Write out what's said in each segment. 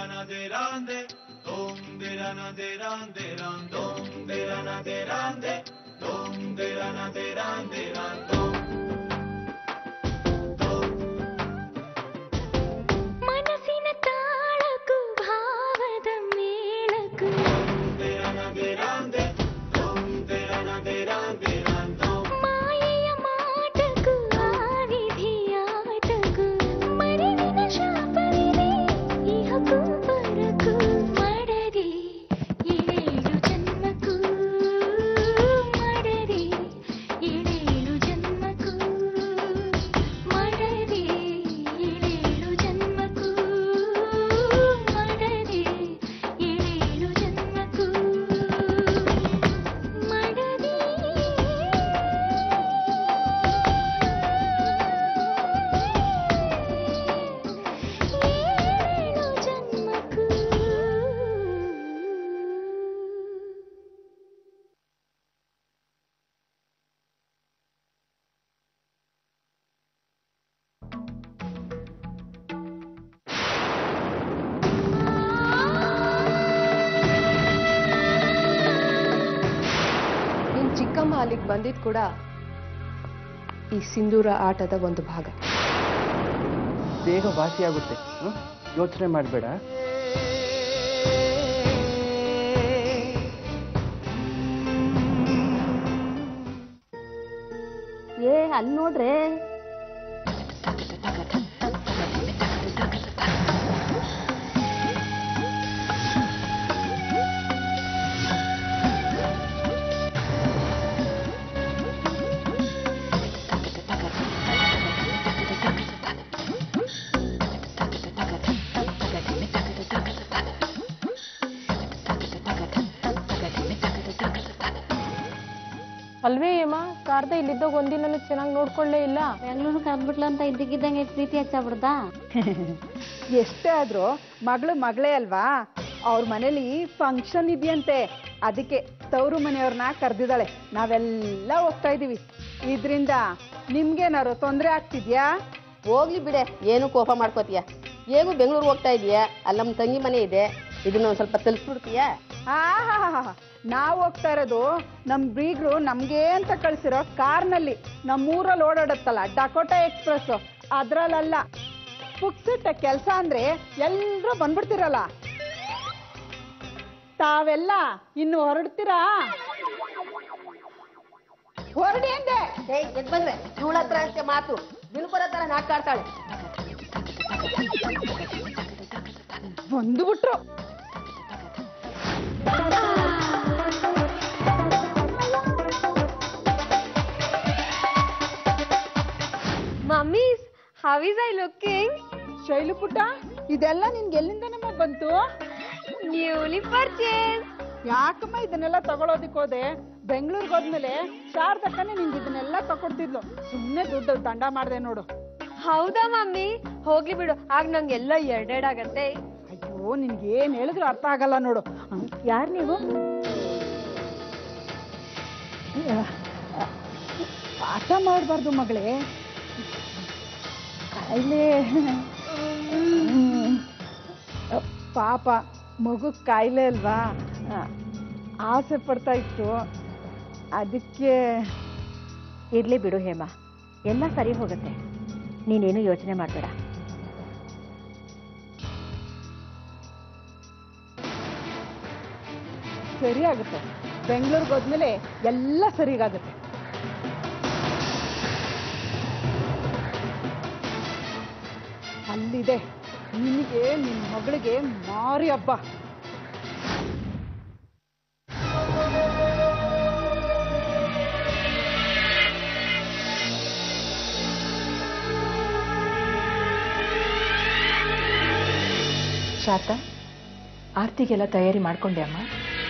derana derande, dom derana derande ran, dom derana derande, dom derana derande ran, dom. ಮನಸ್ಸಿನ ತಾಳಕ್ಕೂ ಭಾವದ ಮೇಳಕ್ಕೂ ಮಾಯೆಯ ಮಾಟಕ್ಕೂ ಆವಿಧಿಯಾಟಕ್ಕೂ ಮರೆವಿನ ಶಾಪವಿದೆ ಇಹಕ್ಕೂ ಪರಕ್ಕೂ ಮಾಡದೆ ಏಳೇಳು ಜನ್ಮಕ್ಕೂ ಮಾಡದೆ ಏಳೇಳು ಜನ್ಮಕ್ಕೂ ಮಾಡದೆ ಏಳೇಳು ಜನ್ಮಕ್ಕೂ ಮಾಡದೆ ಏಳೇಳು ಜನ್ಮಕ್ಕೂ ಮಾಡದೆ ಏಳೇಳು ಜನ್ಮಕ್ಕೂ ನಿನ್ ಚಿಕ್ಕಮ್ಮ ಅಲ್ಲಿಗೆ ಬಂದಿದ್ ಕೂಡ ಈ ಸಿಂಧೂರ ಆಟದ ಒಂದು ಭಾಗ ಬೇಗ ವಾಸಿಯಾಗುತ್ತೆ ಯೋಚನೆ ಮಾಡಬೇಡ ಏ ಅಲ್ಲಿ ನೋಡ್ರೆ ಅಲ್ವೇ ಏಮ ಶಾರದಾ ಇಲ್ಲಿದ್ದಾಗ ಒಂದಿನೂ ಚೆನ್ನಾಗಿ ನೋಡ್ಕೊಳ್ಳೇ ಇಲ್ಲ ಬೆಂಗಳೂರು ಕರ್ದ್ಬಿಟ್ಲ ಅಂತ ಇದ್ದಕ್ಕಿದ್ದಂಗೆ ಪ್ರೀತಿ ಹಚ್ಚಾಬಿಡ್ದಾ ಎಷ್ಟೇ ಆದ್ರೂ ಮಗಳು ಮಗಳೇ ಅಲ್ವಾ ಅವ್ರ ಮನೇಲಿ ಫಂಕ್ಷನ್ ಇದೆಯಂತೆ ಅದಕ್ಕೆ ತವರು ಮನೆಯವ್ರನ್ನ ಕರೆದಿದ್ದಾಳೆ ನಾವೆಲ್ಲ ಹೋಗ್ತಾ ಇದೀವಿ ಇದ್ರಿಂದ ನಿಮ್ಗೇನಾರು ತೊಂದರೆ ಆಗ್ತಿದ್ಯಾ ಹೋಗ್ಲಿ ಬಿಡೆ ಏನು ಕೋಪ ಮಾಡ್ಕೋತೀಯ ಹೇಗೂ ಬೆಂಗಳೂರು ಹೋಗ್ತಾ ಇದೀಯ ಅಲ್ಲಿ ನಮ್ಮ ತಂಗಿ ಮನೆ ಇದೆ ಇದನ್ನ ಒಂದ್ ಸ್ವಲ್ಪ ತಲುಪಿಬಿಡ್ತೀಯ ಆಹಾಹಾಹಾ. ನಾವ್ ಹೋಗ್ತಾ ಇರೋದು ನಮ್ ಬೀಗ್ರು ನಮ್ಗೆ ಅಂತ ಕಳ್ಸಿರೋ ಕಾರ್ನಲ್ಲಿ ನಮ್ಮೂರಲ್ಲಿ ಓಡಾಡತ್ತಲ್ಲ ಡಕೋಟಾ ಎಕ್ಸ್ಪ್ರೆಸ್ ಅದ್ರಲ್ಲಲ್ಲ ಪುಕ್ಸಿಟ್ಟ ಕೆಲ್ಸ ಅಂದ್ರೆ ಎಲ್ರೂ ಬಂದ್ಬಿಡ್ತಿರಲ್ಲ ತಾವೆಲ್ಲ ಇನ್ನು ಹೊರಡ್ತೀರಾ ಹೊರಡಿ ಅಂದೆ ಎದ್ ಬಂದ್ರೆ ಇವಳ ಹತ್ರ ಅಷ್ಟೇ ಮಾತು ದಿನಕೊರ ತರ ನಾಟಾಡ್ತಾಳೆ ಬಂದ್ಬಿಟ್ರು mummies how is I looking Shailu ಪುಟ್ಟ ಇದೆಲ್ಲ ನಿನ್ಗೆ ಎಲ್ಲಿಂದ ನಮ್ಮ ಬಂತು ನ್ಯೂಲಿ ಪರ್ಚೇಸ್ ಯಾಕಮ್ಮ ಇದನ್ನೆಲ್ಲ ತಗೊಳೋದಿಕ್ ಹೋದೆ ಬೆಂಗಳೂರಿಗೆ ಹೋದ್ಮೇಲೆ ಶಾರದಕ್ಕನೆ ನಿಂಗೆ ಇದನ್ನೆಲ್ಲ ತಕೊಡ್ತಿದ್ಲು ಸುಮ್ಮನೆ ದುಡ್ಡು ದಂಡ ಮಾಡ್ದೆ ನೋಡು ಹೌದಾ ಮಮ್ಮಿ ಹೋಗ್ಲಿ ಬಿಡು ಆಗ ನಂಗೆಲ್ಲ ಎರಡೆರಡಾಗತ್ತೆ ಅಯ್ಯೋ ನಿನ್ಗೆ ಏನ್ ಹೇಳಿದ್ರು ಅರ್ಥ ಆಗಲ್ಲ ನೋಡು ಯಾರು ನೀವು ಪಾಠ ಮಾಡಬಾರ್ದು ಮಗಳೇ ಕಾಯಿಲೆ ಹ್ಮ್. ಪಾಪ ಮಗು ಕಾಯಿಲೆ ಅಲ್ವಾ ಆ, ಆಸೆ ಪಡ್ತಾ ಇತ್ತು ಅದಕ್ಕೆ ಇರ್ಲಿ ಬಿಡು ಹೇಮ ಎಲ್ಲ ಸರಿ ಹೋಗುತ್ತೆ ನೀನೇನು ಯೋಚನೆ ಮಾಡಬೇಡ ಸರಿ ಆಗುತ್ತೆ ಬೆಂಗಳೂರಿಗೆ ಹೋದ್ಮೇಲೆ ಎಲ್ಲ ಸರಿಗಾಗುತ್ತೆ ಅಲ್ಲಿದೆ ನಿನಗೆ ನಿನ್ನ ಮಗಳಿಗೆ ಮಾರಿ ಹಬ್ಬ ಶಾರದಾ ಆರ್ತಿಗೆಲ್ಲ ತಯಾರಿ ಮಾಡ್ಕೊಂಡೆ ಅಮ್ಮ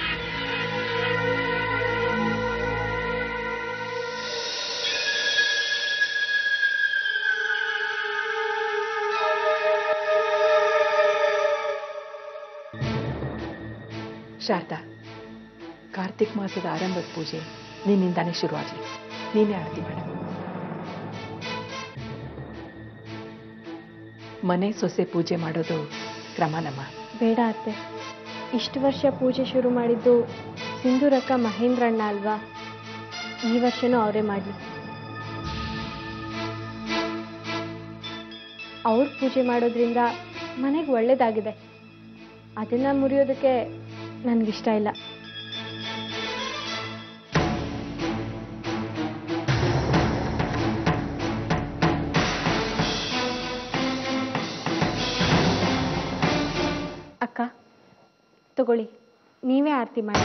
ಶಾರದಾ ಕಾರ್ತಿಕ್ ಮಾಸದ ಆರಂಭದ ಪೂಜೆ ನಿನ್ನಿಂದಾನೇ ಶುರುವಾಗಲಿ ನೀನೇ ಆರತಿ ಮಾಡ ಮನೆ ಸೊಸೆ ಪೂಜೆ ಮಾಡೋದು ಕ್ರಮನಮ್ಮ ಬೇಡ ಅತ್ತೆ ಇಷ್ಟು ವರ್ಷ ಪೂಜೆ ಶುರು ಮಾಡಿದ್ದು ಸಿಂಧೂರಕ್ಕ ಮಹೇಂದ್ರಣ್ಣ ಅಲ್ವಾ ಈ ವರ್ಷನೂ ಅವರೇ ಮಾಡಲಿ ಅವ್ರು ಪೂಜೆ ಮಾಡೋದ್ರಿಂದ ಮನೆಗೆ ಒಳ್ಳೇದಾಗಿದೆ ಅದನ್ನು ಮುರಿಯೋದಕ್ಕೆ ನನಗಿಷ್ಟ ಇಲ್ಲ ಅಕ್ಕ ತಗೊಳ್ಳಿ ನೀವೇ ಆರತಿ ಮಾಡಿ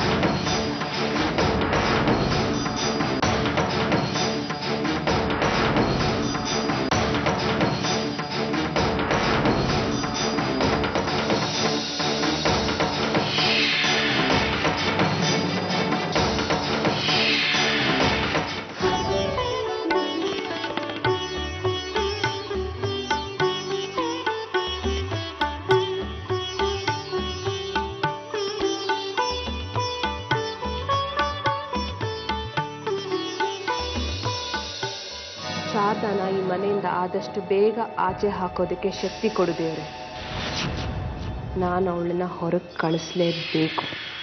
ಶಾರದಾನ ಈ ಮನೆಯಿಂದ ಆದಷ್ಟು ಬೇಗ ಆಚೆ ಹಾಕೋದಕ್ಕೆ ಶಕ್ತಿ ಕೊಡು ದೇವ್ರೆ ನಾನು ಅವಳನ್ನ ಹೊರಗೆ ಕಳಿಸ್ಲೇಬೇಕು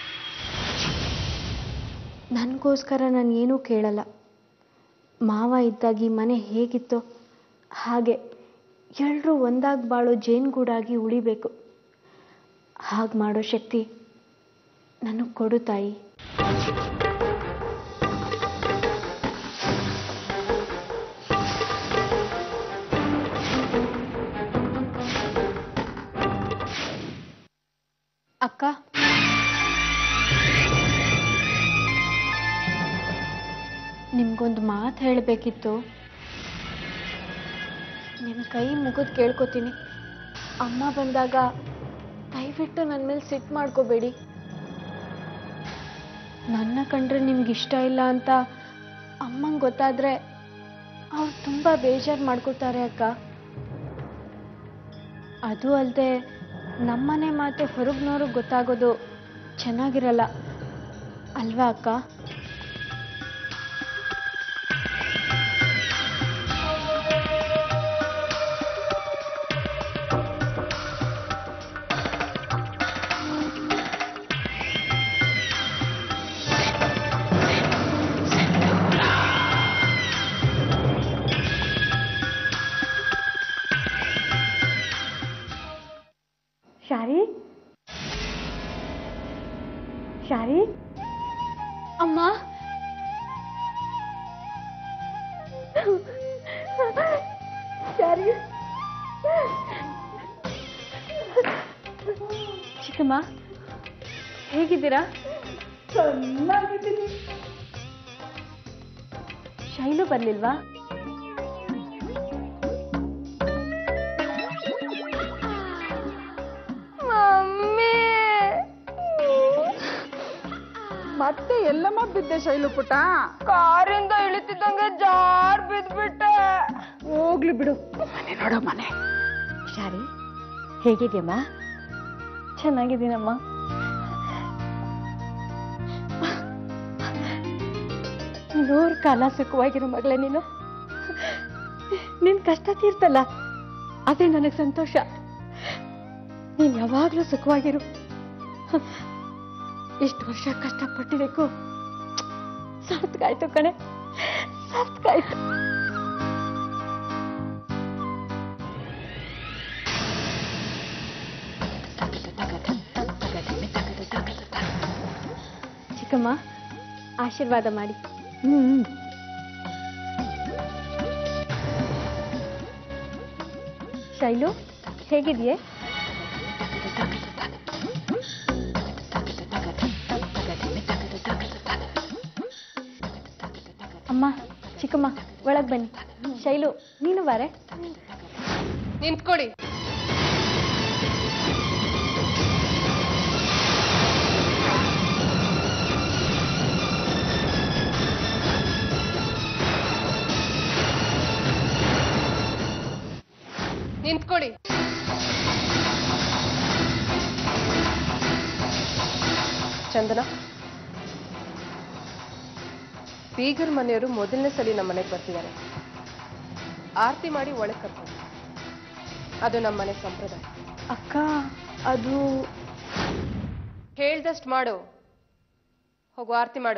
ನನಗೋಸ್ಕರ ನಾನು ಏನೂ ಕೇಳಲ್ಲ ಮಾವ ಇದ್ದಾಗ ಈ ಮನೆ ಹೇಗಿತ್ತೋ ಹಾಗೆ ಎಲ್ಲರೂ ಒಂದಾಗಿ ಬಾಳೋ ಜೇನುಗೂಡಾಗಿ ಉಳಿಬೇಕು ಹಾಗೆ ಮಾಡೋ ಶಕ್ತಿ ನನಗೆ ಕೊಡು ತಾಯಿ ಅಕ್ಕ ನಿಮ್ಗೊಂದು ಮಾತು ಹೇಳಬೇಕಿತ್ತು ನಿಮ್ಮ ಕೈ ಮುಗಿದು ಕೇಳ್ಕೊತೀನಿ ಅಮ್ಮ ಬಂದಾಗ ದಯವಿಟ್ಟು ನನ್ನ ಮೇಲೆ ಸಿಟ್ಟು ಮಾಡ್ಕೋಬೇಡಿ ನನ್ನ ಕಂಡ್ರೆ ನಿಮ್ಗೆ ಇಷ್ಟ ಇಲ್ಲ ಅಂತ ಅಮ್ಮಂಗೆ ಗೊತ್ತಾದರೆ ಅವ್ರು ತುಂಬ ಬೇಜಾರು ಮಾಡ್ಕೋತಾರೆ ಅಕ್ಕ ಅದು ಅಲ್ಲದೆ ನಮ್ಮನೆ ಮಾತು ಹೊರಗ್ನವ್ರಿಗೆ ಗೊತ್ತಾಗೋದು ಚೆನ್ನಾಗಿರಲ್ಲ ಅಲ್ವಾ ಅಕ್ಕ ಶಾರಿ ಶಾರಿ ಅಮ್ಮ ಶಾರಿ ಚಿಕ್ಕಮ್ಮ ಹೇಗಿದ್ದೀರಾ ಚೆನ್ನಾಗಿದ್ದೀನಿ ಶೈಲು ಬರ್ಲಿಲ್ವಾ ಮತ್ತೆ ಎಲ್ಲಮ್ಮ ಬಿದ್ದೆ ಶೈಲು ಪುಟ ಕಾರಿಂದ ಇಳಿತಿದ್ದಂಗೆ ಜಾರ್ ಬಿದ್ಬಿಟ್ಟೆ ಹೋಗ್ಲಿ ಬಿಡು ಮನೆ ನೋಡೋ ಮನೆ ಶಾರಿ ಹೇಗಿದ್ಯಮ್ಮ ಚೆನ್ನಾಗಿದ್ದೀನಮ್ಮ ನೂರು ಕಾಲ ಸುಖವಾಗಿರೋ ಮಗಳೇ ನೀನು ನಿನ್ ಕಷ್ಟ ತೀರ್ತಲ್ಲ ಅದೇ ನನಗೆ ಸಂತೋಷ ನೀನ್ ಯಾವಾಗ್ಲೂ ಸುಖವಾಗಿರು ಇಷ್ಟು ವರ್ಷ ಕಷ್ಟಪಟ್ಟಿದ್ದಕ್ಕೂ ಸಾರ್ಥಕಾಯ್ತು ಕಣೆ ಸಾರ್ಥಕಾಯ್ತು ಚಿಕ್ಕಮ್ಮ ಆಶೀರ್ವಾದ ಮಾಡಿ ಹ್ಮ್ ಶೈಲು ಹೇಗಿದೆಯೇ ಅಮ್ಮ ಚಿಕ್ಕಮ್ಮ ಒಳಗೆ ಬನ್ನಿ ಶೈಲು ನೀನು ಬಾರೆ ನಿಂತ್ಕೊಳ್ಳಿ ನಿಂತ್ಕೊಳ್ಳಿ ಚಂದನ ಬೀಗರ್ ಮನೆಯವರು ಮೊದಲನೇ ಸಲ ನಮ್ಮ ಮನೆಗೆ ಬರ್ತಿದ್ದಾರೆ ಆರತಿ ಮಾಡಿ ಒಳಗೆ ಕರ್ಕೊಂಡು ಅದು ನಮ್ಮ ಮನೆ ಸಂಪ್ರದಾಯ ಅಕ್ಕ ಅದು ಹೇಳ್ದಷ್ಟು ಮಾಡು ಹೋಗು ಆರತಿ ಮಾಡು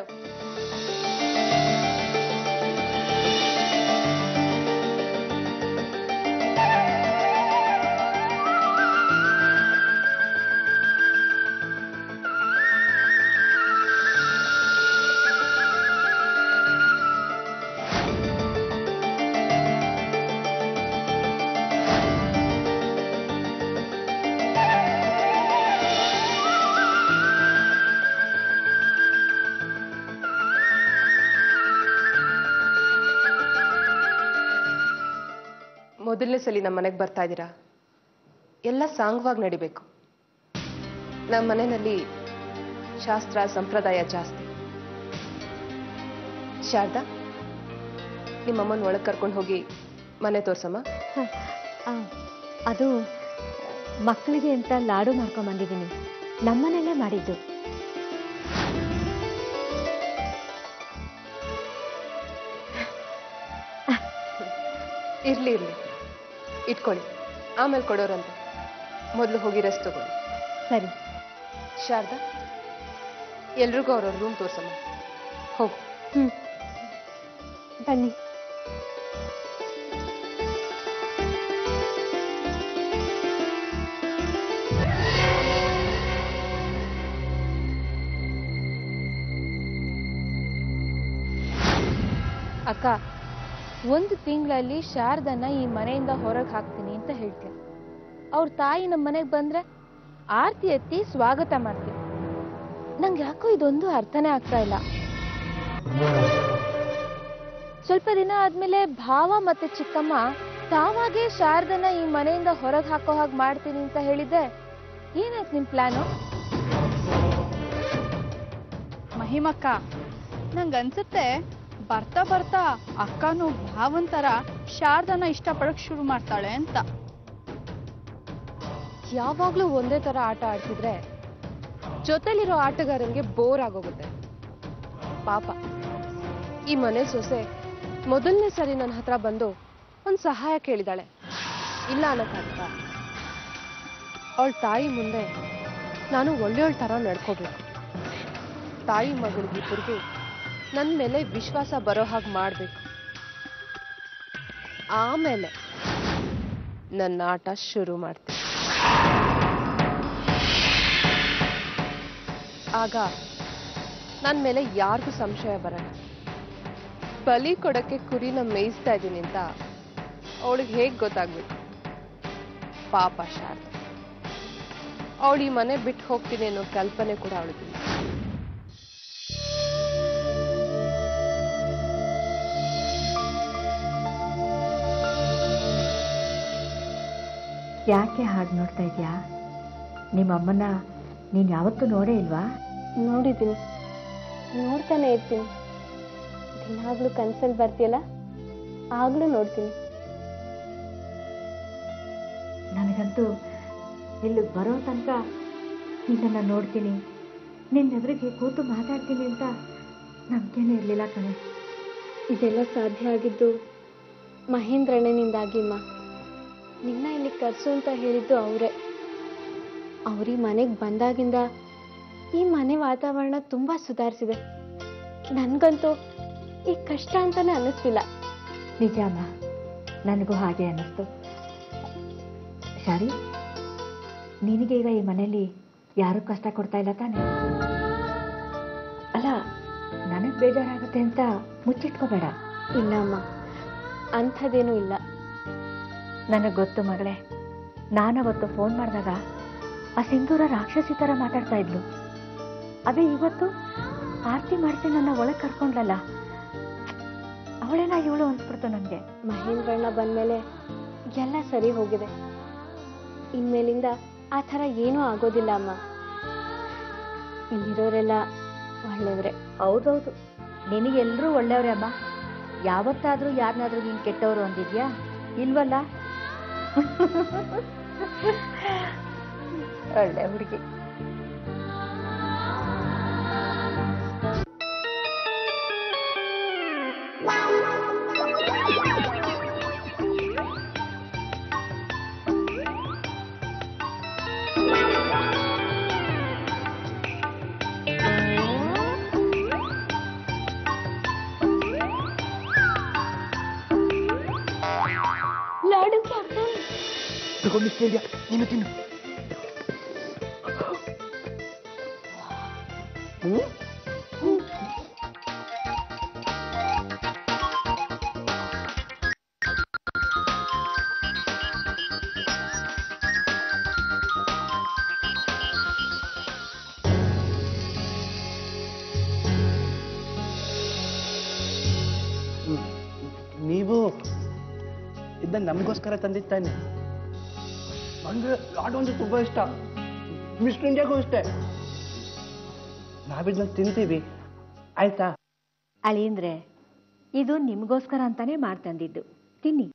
ಮೊದಲನೇ ಸಲ ನಮ್ಮ ಮನೆಗೆ ಬರ್ತಾ ಇದ್ದೀರಾ ಎಲ್ಲ ಸಾಂಗವಾಗಿ ನಡಿಬೇಕು ನಮ್ಮ ಮನೆಯಲ್ಲಿ ಶಾಸ್ತ್ರ ಸಂಪ್ರದಾಯ ಜಾಸ್ತಿ ಶಾರದಾ ನಿಮ್ಮಮ್ಮನ ಒಳಗೆ ಕರ್ಕೊಂಡು ಹೋಗಿ ಮನೆ ತೋರ್ಸಮ್ಮ ಆ, ಅದು ಮಕ್ಕಳಿಗೆ ಅಂತ ಲಾಡು ಮಾಡ್ಕೊಂಡ್ ಬಂದಿದ್ದೀನಿ ನಮ್ಮನೆಲ್ಲೇ ಮಾಡಿದ್ದು ಇರ್ಲಿ ಇರ್ಲಿ ಇಟ್ಕೊಳ್ಳಿ ಆಮೇಲೆ ಕೊಡೋರಂತೆ ಮೊದಲು ಹೋಗಿ ರೆಸ್ಟ್ ತಗೊಳ್ಳಿ ಸರಿ ಶಾರದಾ ಎಲ್ರಿಗೂ ಅವ್ರವ್ರ ರೂಮ್ ತೋರ್ಸಮ್ಮ ಹೋಗು ಹ್ಞೂ ಬನ್ನಿ ಅಕ್ಕ ಒಂದು ತಿಂಗಳಲ್ಲಿ ಶಾರದನ್ನ ಈ ಮನೆಯಿಂದ ಹೊರಗೆ ಹಾಕ್ತೀನಿ ಅಂತ ಹೇಳ್ತೀಯ ಅವ್ರ ತಾಯಿ ನಮ್ಮ ಮನೆಗೆ ಬಂದ್ರೆ ಆರತಿ ಎತ್ತಿ ಸ್ವಾಗತ ಮಾಡ್ತೀವಿ ನಂಗೆ ಯಾಕೋ ಇದೊಂದು ಅರ್ಥನೇ ಆಗ್ತಾ ಇಲ್ಲ ಸ್ವಲ್ಪ ದಿನ ಆದ್ಮೇಲೆ ಭಾವ ಮತ್ತೆ ಚಿಕ್ಕಮ್ಮ ತಾವಾಗೆ ಶಾರದನ ಈ ಮನೆಯಿಂದ ಹೊರಗೆ ಹಾಕೋ ಹಾಗೆ ಮಾಡ್ತೀನಿ ಅಂತ ಹೇಳಿದ್ದೆ ಏನಾಯ್ತು ನಿಮ್ ಪ್ಲಾನು ಮಹಿಮಕ್ಕ ನಂಗನ್ಸುತ್ತೆ ಬರ್ತಾ ಬರ್ತಾ ಅಕ್ಕನೂ ಭಾವನ್ ಥರ ಶಾರದನ ಇಷ್ಟಪಡಕ್ ಶುರು ಮಾಡ್ತಾಳೆ ಅಂತ ಯಾವಾಗ್ಲೂ ಒಂದೇ ತರ ಆಟ ಆಡ್ತಿದ್ರೆ ಜೊತೆಲಿರೋ ಆಟಗಾರನ್ಗೆ ಬೋರ್ ಆಗೋಗುತ್ತೆ ಪಾಪ ಈ ಮನೆ ಸೊಸೆ ಮೊದಲನೇ ಸರಿ ನನ್ನ ಹತ್ರ ಬಂದು ಒಂದು ಸಹಾಯ ಕೇಳಿದಾಳೆ ಇಲ್ಲ ಅನ್ನಕ್ಕಾಗತ್ತ ಅವಳ ತಾಯಿ ಮುಂದೆ ನಾನು ಒಳ್ಳೆಯವಳ ಥರ ನಡ್ಕೋಬೇಕು ತಾಯಿ ಮಗಳಿಗಿಬ್ಬರಿಗೂ ನನ್ನ ಮೇಲೆ ವಿಶ್ವಾಸ ಬರೋ ಹಾಗೆ ಮಾಡಬೇಕು ಆಮೇಲೆ ನನ್ನ ಆಟ ಶುರು ಮಾಡ್ತೀನಿ ಆಗ ನನ್ನ ಮೇಲೆ ಯಾರಿಗೂ ಸಂಶಯ ಬರಲ್ಲ ಬಲಿ ಕೊಡಕ್ಕೆ ಕುರಿನ ಮೇಯಿಸ್ತಾ ಇದ್ದೀನಿ ಅಂತ ಅವಳಿಗೆ ಹೇಗೆ ಗೊತ್ತಾಗ್ಬೇಕು ಪಾಪ ಶಾರದೆ ಅವಳು ಈ ಮನೆ ಬಿಟ್ಟು ಹೋಗ್ತೀನಿ ಅನ್ನೋ ಕಲ್ಪನೆ ಕೂಡ ಅವಳಿಗಿಲ್ಲ ಯಾಕೆ ಹಾಗೆ ನೋಡ್ತಾ ಇದೀಯಾ ನಿಮ್ಮ ಅಮ್ಮನ ನೀನು ಯಾವತ್ತೂ ನೋಡೇ ಇಲ್ವಾ ನೋಡಿದ್ದೀನಿ ನೋಡ್ತಾನೆ ಇರ್ತೀನಿ ದಿನಾಗ್ಲೂ ಕನ್ಸಲ್ಲಿ ಬರ್ತೀಯಲ್ಲ ಆಗ್ಲೂ ನೋಡ್ತೀನಿ ನನಗಂತೂ ಇಲ್ಲಿ ಬರೋ ತನಕ ನಿನ್ನನ್ನು ನೋಡ್ತೀನಿ ನಿನ್ನೆದುರಿಗೆ ಕೂತು ಮಾತಾಡ್ತೀನಿ ಅಂತ ನಂಬಿಕೆನೇ ಇರಲಿಲ್ಲ ಕಣೆ ಇದೆಲ್ಲ ಸಾಧ್ಯ ಆಗಿದ್ದು ಮಹೇಂದ್ರಣ್ಣನಿಂದಾಗಿಮ್ಮ ನಿನ್ನ ಇಲ್ಲಿ ಕರ್ಸು ಅಂತ ಹೇಳಿದ್ದು ಅವರೇ ಅವ್ರ ಈ ಮನೆಗೆ ಬಂದಾಗಿಂದ ಈ ಮನೆ ವಾತಾವರಣ ತುಂಬ ಸುಧಾರಿಸಿದೆ ನನಗಂತೂ ಈ ಕಷ್ಟ ಅಂತಾನೆ ಅನ್ನಿಸ್ತಿಲ್ಲ ನಿಜ ಅಮ್ಮ ನನಗೂ ಹಾಗೆ ಅನ್ನಿಸ್ತು ಶಾರಿ ನಿನಗೆ ಈಗ ಈ ಮನೆಯಲ್ಲಿ ಯಾರೂ ಕಷ್ಟ ಕೊಡ್ತಾ ಇಲ್ಲ ತಾನೆ ಅಲ್ಲ ನನಗೆ ಬೇಜಾರಾಗುತ್ತೆ ಅಂತ ಮುಚ್ಚಿಟ್ಕೋಬೇಡ ಇಲ್ಲ ಅಮ್ಮ ಅಂಥದ್ದೇನೂ ಇಲ್ಲ ನನಗೆ ಗೊತ್ತು ಮಗಳೇ ನಾನವತ್ತು ಫೋನ್ ಮಾಡಿದಾಗ ಆ ಸಿಂಧೂರ ರಾಕ್ಷಸಿ ಥರ ಮಾತಾಡ್ತಾ ಇದ್ಲು ಅದೇ ಇವತ್ತು ಆರತಿ ಮಾಡಿಸಿ ನನ್ನ ಒಳಗೆ ಕರ್ಕೊಂಡ್ಲಲ್ಲ ಅವಳೇನ ಇವಳು ಅನ್ಸ್ಬಿಡ್ತು ನನಗೆ ಮಹೇಂದ್ರಣ್ಣ ಬಂದಮೇಲೆ ಎಲ್ಲ ಸರಿ ಹೋಗಿದೆ ಇನ್ಮೇಲಿಂದ ಆ ಥರ ಏನೂ ಆಗೋದಿಲ್ಲ ಅಮ್ಮ ಇಲ್ಲಿರೋರೆಲ್ಲ ಒಳ್ಳೆಯವರೇ ಹೌದೌದು ನಿನಗೆಲ್ಲರೂ ಒಳ್ಳೆಯವರೇ ಅಮ್ಮ ಯಾವತ್ತಾದರೂ ಯಾರನ್ನಾದ್ರೂ ನೀನು ಕೆಟ್ಟವರು ಅಂದಿದ್ಯಾ ಇಲ್ವಲ್ಲ ಒಳ್ಳೆ ಹುಡುಗಿ Wow. ತಗೊಂಡಿಸ್ತಿದ್ಯಾ ನೀನು ತಿನ್ನು ನೀವು ಇದನ್ನ ನಮಗೋಸ್ಕರ ತಂದಿತ್ತಾನೆ ನನಗೆ ಲಾಡು ಅಂದ್ರೆ ತುಂಬ ಇಷ್ಟ ಮಿಸ್ಟರ್ ಇಂಡಿಯಾಗೂ ಅಷ್ಟೇ ನಾವಿದನ್ನ ತಿಂತೀವಿ ಆಯ್ತಾ ಅಳಿಯಂದ್ರೆ ಇದು ನಿಮಗೋಸ್ಕರ ಅಂತಾನೆ ಮಾಡ್ತಂದಿದ್ದು ತಿನ್ನಿ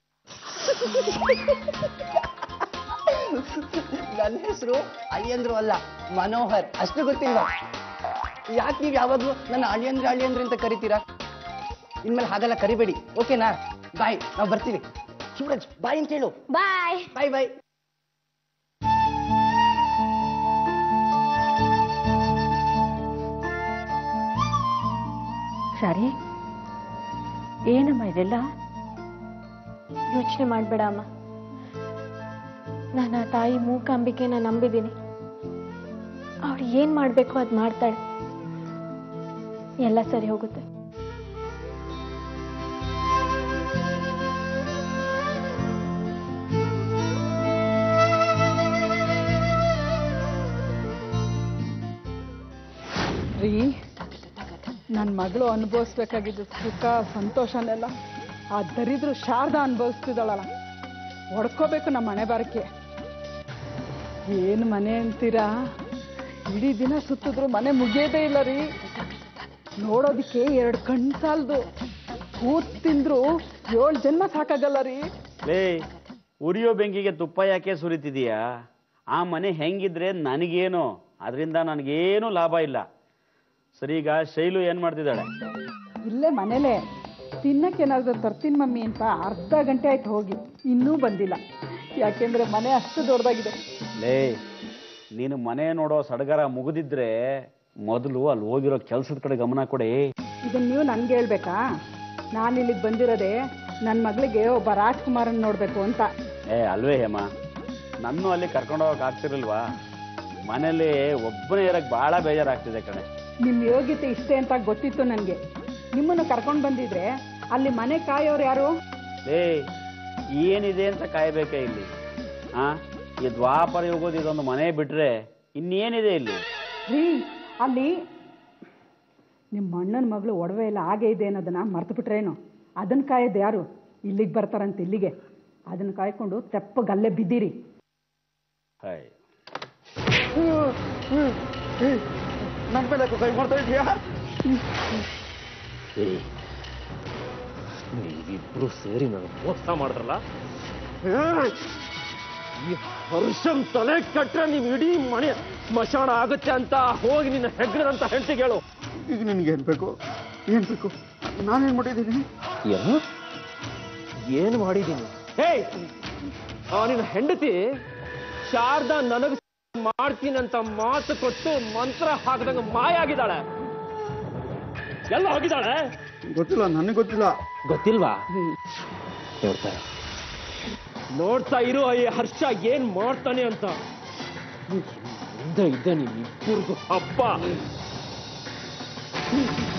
ನನ್ನ ಹೆಸರು ಅಳಿಯಂದ್ರು ಅಲ್ಲ ಮನೋಹರ್ ಅಷ್ಟು ಗೊತ್ತಿಲ್ಲ ಯಾಕೆ ನೀವು ಯಾವಾಗಲೂ ನನ್ನ ಅಳಿಯಂದ್ರೆ ಅಳಿಯಂದ್ರೆ ಅಂತ ಕರಿತೀರಾ ಇನ್ಮೇಲೆ ಹಾಗೆಲ್ಲ ಕರಿಬೇಡಿ ಓಕೆನಾ ಬಾಯ್ ನಾವು ಬರ್ತೀವಿ ಸೂರಜ್ ಬಾಯ್ ಅಂತ ಹೇಳು ಬಾಯ್ ಬಾಯ್ ಬಾಯ್ ಸರಿ ಏನಮ್ಮ ಇದೆಲ್ಲ ಯೋಚನೆ ಮಾಡಬೇಡ ಅಮ್ಮ ನಾನು ಆ ತಾಯಿ ಮೂಕಾಂಬಿಕೆನ ನಂಬಿದ್ದೀನಿ ಅವಳು ಏನು ಮಾಡಬೇಕು ಅದು ಮಾಡ್ತಾಳೆ ಎಲ್ಲ ಸರಿ ಹೋಗುತ್ತೆ ರೀ ನನ್ನ ಮಗಳು ಅನುಭವಿಸ್ಬೇಕಾಗಿದ್ದು ಸುಖ ಸಂತೋಷನೆಲ್ಲ ಆ ದರಿದ್ರು ಶಾರದಾ ಅನುಭವಿಸ್ತಿದ್ದಾಳಲ್ಲ ಹೊಡ್ಕೋಬೇಕು ನಮ್ಮ ಮನೆ ಬಾರಕ್ಕೆ ಏನು ಮನೆ ಅಂತೀರಾ ಇಡೀ ದಿನ ಸುತ್ತಿದ್ರು ಮನೆ ಮುಗಿಯೋದೇ ಇಲ್ಲ ರೀ ನೋಡೋದಕ್ಕೆ ಎರಡು ಕಣ್ ಸಾಲದು ಕೂತ್ ತಿಂದ್ರು ಏಳು ಜನ್ಮ ಸಾಕಾಗಲ್ಲ ರೀ ಲೇ ಉರಿಯೋ ಬೆಂಕಿಗೆ ತುಪ್ಪ ಯಾಕೆ ಸುರಿತಿದೀಯಾ ಆ ಮನೆ ಹೆಂಗಿದ್ರೆ ನನಗೇನು ಅದರಿಂದ ನನಗೇನು ಲಾಭ ಇಲ್ಲ ಸರಿ ಈಗ ಶೈಲು ಏನ್ ಮಾಡ್ತಿದ್ದಾಳೆ ಇಲ್ಲೇ ಮನೇಲೆ ತಿನ್ನಕ್ಕೇನಾದ್ರೂ ತರ್ತೀನಿ ಮಮ್ಮಿ ಅಂತ ಅರ್ಧ ಗಂಟೆ ಆಯ್ತು ಹೋಗಿ ಇನ್ನೂ ಬಂದಿಲ್ಲ ಯಾಕೆಂದ್ರೆ ಮನೆ ಅಷ್ಟು ದೊಡ್ಡದಾಗಿದೆ ಲೇ ನೀನು ಮನೆ ನೋಡೋ ಸಡಗರ ಮುಗಿದಿದ್ರೆ ಮೊದಲು ಅಲ್ಲಿ ಹೋಗಿರೋ ಕೆಲಸದ ಕಡೆ ಗಮನ ಕೊಡಿ ಇದನ್ನ ನೀವು ನನ್ಗೆ ಹೇಳ್ಬೇಕಾ ನಾನು ಇಲ್ಲಿಗೆ ಬಂದಿರೋದೇ ನನ್ನ ಮಗಳಿಗೆ ಒಬ್ಬ ರಾಜ್ಕುಮಾರನ್ ನೋಡ್ಬೇಕು ಅಂತ ಏ ಅಲ್ವೇ ಹೇಮ ನನ್ನೂ ಅಲ್ಲಿ ಕರ್ಕೊಂಡು ಹೋಗಕ್ ಆಗ್ತಿರಲ್ವಾ ಮನೇಲಿ ಒಬ್ಬನೇ ಇರಕ್ ಬಹಳ ಬೇಜಾರಾಗ್ತಿದೆ ಕಣೆ ನಿಮ್ಮ ಯೋಗ್ಯತೆ ಇಷ್ಟೇ ಅಂತ ಗೊತ್ತಿತ್ತು ನನಗೆ ನಿಮ್ಮನ್ನು ಕರ್ಕೊಂಡು ಬಂದಿದ್ರೆ ಅಲ್ಲಿ ಮನೆ ಕಾಯೋರು ಯಾರು ಲೇ ಏನಿದೆ ಅಂತ ಕಾಯ್ಬೇಕೆ ಇಲ್ಲಿ ಆ ಈ ದ್ವಾಪರ ಯುಗದ ಇದೊಂದು ಮನೆ ಬಿಟ್ರೆ ಇನ್ನೇನಿದೆ ಇಲ್ಲಿ ರೀ ಅಲ್ಲಿ ನಿಮ್ಮ ಅಣ್ಣನ ಮಗಳು ಒಡವೆ ಎಲ್ಲ ಹಾಗೆ ಇದೆ ಅನ್ನೋದನ್ನ ಮರ್ತು ಬಿಟ್ರೇನು ಅದನ್ನ ಕಾಯೋದು ಯಾರು ಇಲ್ಲಿಗೆ ಬರ್ತಾರಂತ ಇಲ್ಲಿಗೆ ಅದನ್ನ ಕಾಯ್ಕೊಂಡು ತೆಪ್ಪಗಲ್ಲೇ ಬಿದ್ದೀರಿ ಹಾಯ್ ನನ್ನ ಮೇಲೆ ಕೈ ಮಾಡ್ತಾ ಇದೀಯಾ ನೀವಿಬ್ರು ಸೇರಿ ನನಗೆ ಮೋಸ ಮಾಡಿದ್ರಲ್ಲ ಈ ಹರ್ಷನ್ ತಲೆ ಕಟ್ರೆ ನೀವು ಇಡೀ ಮನೆ ಸ್ಮಶಾನ ಆಗುತ್ತೆ ಅಂತ ಹೋಗಿ ನಿನ್ನ ಹೆಗ್ಗದಂತ ಹೆಂಡತಿಗೆ ಹೇಳು ಈಗ ನಿನಗೆ ಏನ್ ಬೇಕು ಏನ್ ಬೇಕು ನಾನೇನ್ ಮಾಡಿದ್ದೀನಿ ಏನು ಏನು ಮಾಡಿದ್ದೀನಿ ಹೇ ಆ ನಿನ್ನ ಹೆಂಡತಿ ಶಾರದಾ ನನಗೆ ಮಾಡ್ತೀನಂತ ಮಾತು ಕೊಟ್ಟು ಮಂತ್ರ ಹಾಕಿದಂಗ ಮಾಯ ಆಗಿದ್ದಾಳೆ ಎಲ್ಲ ಹೋಗಿದ್ದಾಳೆ ಗೊತ್ತಿಲ್ಲ ನನಗೆ ಗೊತ್ತಿಲ್ಲ ಗೊತ್ತಿಲ್ವಾ ನೋಡ್ತಾ ನೋಡ್ತಾ ಇರೋ ಈ ಹರ್ಷ ಏನ್ ಮಾಡ್ತಾನೆ ಅಂತ ಮುಂದೆ ಇದ್ದ ನಿಮ್ಮಿಬ್ಬರಿಗೂ ಹಬ್ಬ